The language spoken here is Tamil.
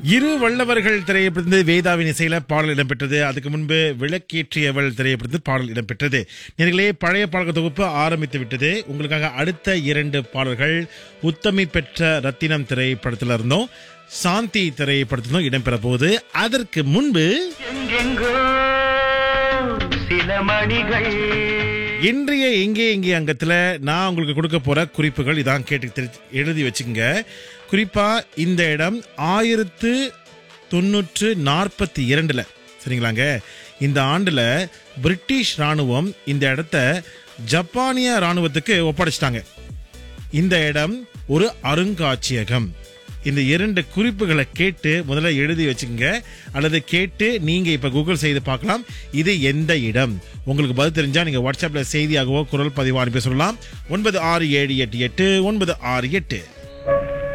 இரு வல்லவர்கள் திரையப்பட்டிருந்து வேதாவின் இசையில பாடல் இடம்பெற்றது அதுக்கு முன்பு விளக்கேற்றியவள் திரையப்பட்டிருந்து பாடல் இடம்பெற்றது நேர்களே பழைய பாடல்கள் தொகுப்பு ஆரம்பித்து விட்டது உங்களுக்காக அடுத்த இரண்டு பாடல்கள் உத்தமி பெற்ற ரத்தினம் திரைப்படத்துல இருந்தோம் சாந்தி திரைப்படத்திலும் இடம்பெற போகுது அதற்கு முன்பு எங்கெங்கோ சில மணிகள் இன்றைய எங்கே எங்கே அங்கத்தில் நான் உங்களுக்கு கொடுக்க போற குறிப்புகள் இதான் கேட்டு தெரி- எழுதி வச்சுக்கோங்க குறிப்பா இந்த இடம் ஆயிரத்து தொண்ணூற்று நாற்பத்தி இரண்டுல சரிங்களாங்க இந்த ஆண்டுல பிரிட்டிஷ் ராணுவம் இந்த இடத்த ஜப்பானிய ராணுவத்துக்கு ஒப்படைச்சிட்டாங்க இந்த இடம் ஒரு அருங்காட்சியகம் இந்த இரண்டு குறிப்புகளை கேட்டு முதல்ல எழுதி வச்சுக்கோங்க அல்லது கேட்டு நீங்க இப்ப கூகுள் செய்து பார்க்கலாம் இது எந்த இடம் உங்களுக்கு பதில் தெரிஞ்சா நீங்க வாட்ஸ்அப்ல செய்தியாகவோ குரல் பதிவோ அனுப்பி சொல்லலாம் ஒன்பது ஆறு ஏழு எட்டு எட்டு ஒன்பது ஆறு எட்டு